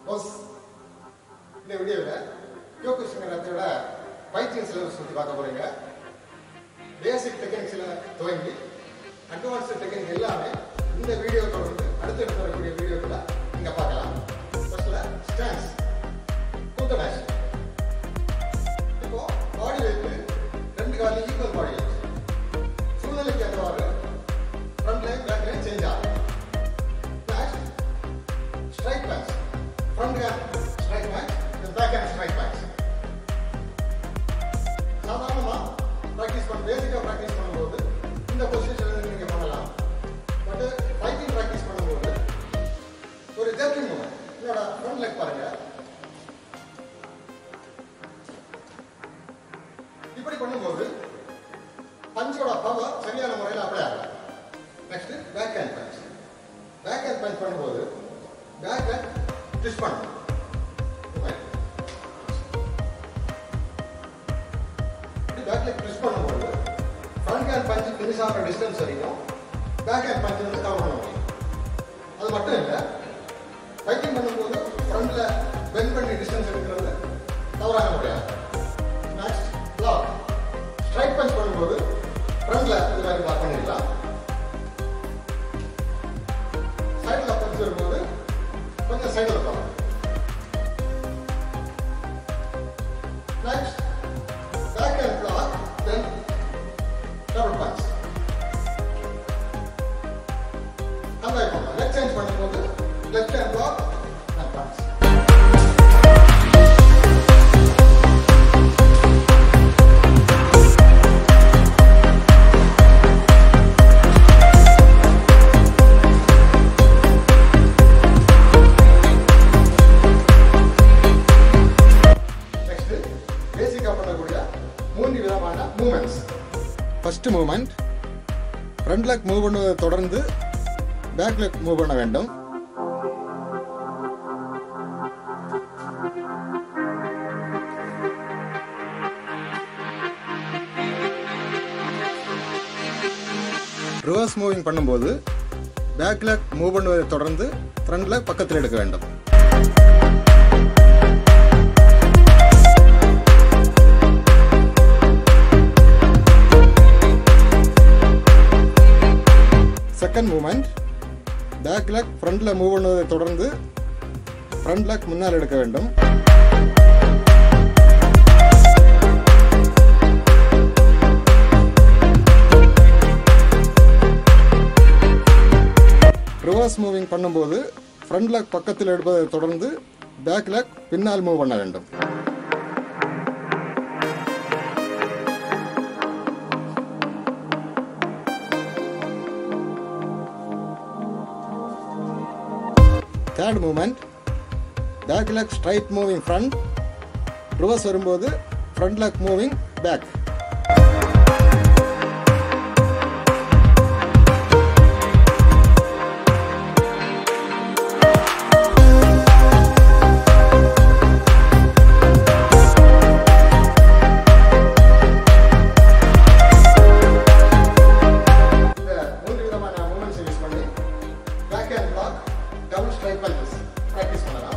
போஸ் இந்த வீடியோவில் யோகேஷனோட பயிற்சியின் சிலபஸ் பற்றி பார்க்க போறீங்க பேசிக் டெக்னிக்ஸில் துவங்கி அட்வான்ஸ்டு டெக்னிக் எல்லாமே இந்த வீடியோ தொடர்ந்து அடுத்தடுத்து வரக்கூடிய வீடியோக்களை நீங்கள் பார்க்கலாம் ஃபர்ஸ்ட்ல ஸ்டான்ஸ் கூத்த மேட்ச் இப்போ பாடி வெயிட் ரெண்டு காலையும் ஈக்குவல் பாடி வெயிட் சூழ்நிலைக்கு ஏற்றவாறு front line back line change ஆகும் next strike patch front hand strike patch back hand strike patch சாதாரணமா ப்ராக்டிஸ் பண்ண பேசிக்காக ப்ராக்டிஸ் பண்ணும்போது இந்த பொசிஷனில் நீங்கள் பண்ணலாம் பட் ஃபைட்டிங் ப்ராக்டிஸ் பண்ணும்போது ஒரு ஜர்க்கிங் மூமெண்ட் என்னோட ஃப்ரண்ட் லெக் பாருங்க இப்படி பண்ணும்போது பஞ்சோட பவர் சரியான முறையில் அப்ளை ஆகும் next back hand punch back hand punch பண்ணும்போது பேக் ஹேண்ட் ட்விஸ்ட் பண்ணணும் பேக் லெக் ட்விஸ்ட் பண்ணும்போது ஃப்ரண்ட் ஹேண்ட் பஞ்ச் ஃபினிஷ் ஆகிற டிஸ்டன்ஸ் வரைக்கும் பேக் ஹேண்ட் பஞ்ச் வந்து கவர் பண்ண முடியும் அது மட்டும் இல்லை ஃபைட்டிங் பண்ணும்போது ஃப்ரண்ட்ல பெண்ட் பண்ணி டிஸ்டன்ஸ் எடுக்கிறது தவறான முடியாது நெக்ஸ்ட் லாக் ஸ்ட்ரைக் பஞ்ச் பண்ணும்போது ஃப்ரண்ட்ல இது மாதிரி லாக் பண்ணிடலாம் சைடில் பஞ்ச் வரும்போது கொஞ்சம் சைடில் போகலாம் next back and block then double punch compare பண்ணலாம் லெஃப்ட் சேஞ்ச் பண்ணும்போது left hand block and punch next பேசிக்காக பண்ணக்கூடிய மூன்று விதமான movements first movement front leg move பண்ணுவதை தொடர்ந்து பேக் லெக் மூவ் பண்ண வேண்டும் ரிவர்ஸ் மூவிங் பண்ணும்போது பேக் லெக் மூவ் பண்ணுவதை தொடர்ந்து ஃப்ரண்ட் லெக் பக்கத்தில் எடுக்க வேண்டும் செகண்ட் மூமெண்ட் பேக் லெக் ஃப்ரண்ட்ல மூவ் பண்ணுவதை தொடர்ந்து ஃப்ரண்ட் லெக் முன்னால் எடுக்க வேண்டும் ரிவர்ஸ் மூவிங் பண்ணும்போது ஃப்ரண்ட் லெக் பக்கத்தில் எடுப்பதை தொடர்ந்து பேக் லெக் பின்னால் மூவ் பண்ண வேண்டும் third movement back leg straight moving front reverse வரும்போது ஃப்ரண்ட் லெக் மூவிங் பேக் இந்த மூன்று விதமான மூமெண்ட்ஸ் யூஸ் பண்ணி back and block double strike punches practice பண்ணலாம்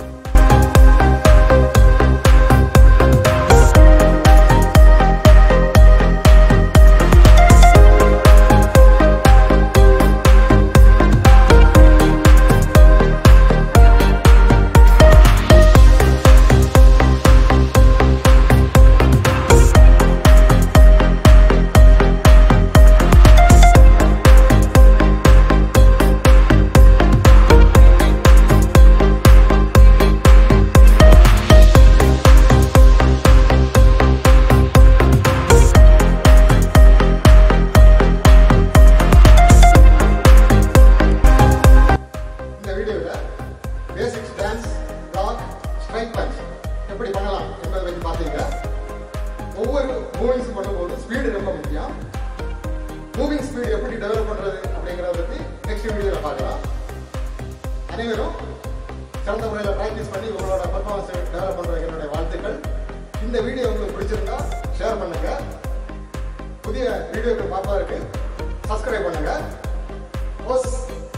இந்த வீடியோவில் basic dance block strike punch எப்படி பண்ணலாம் என்பதை பற்றி பார்த்தீங்க ஒவ்வொரு மூவிங்ஸ் பண்ணும்போது ஸ்பீடு ரொம்ப முக்கியம் மூவிங் ஸ்பீடு எப்படி டெவலப் பண்ணுறது அப்படிங்கிறத பற்றி நெக்ஸ்ட் வீடியோவில் பார்க்கலாம் அனைவரும் சிறந்த முறையில் ப்ராக்டிஸ் பண்ணி உங்களோட பர்ஃபார்மன்ஸை டெவலப் பண்ணுறது என்னுடைய வாழ்த்துக்கள் இந்த வீடியோ உங்களுக்கு பிடிச்சிருந்தா ஷேர் பண்ணுங்க புதிய வீடியோக்கள் பார்ப்பதற்கு சப்ஸ்கிரைப் பண்ணுங்க ஓஸ்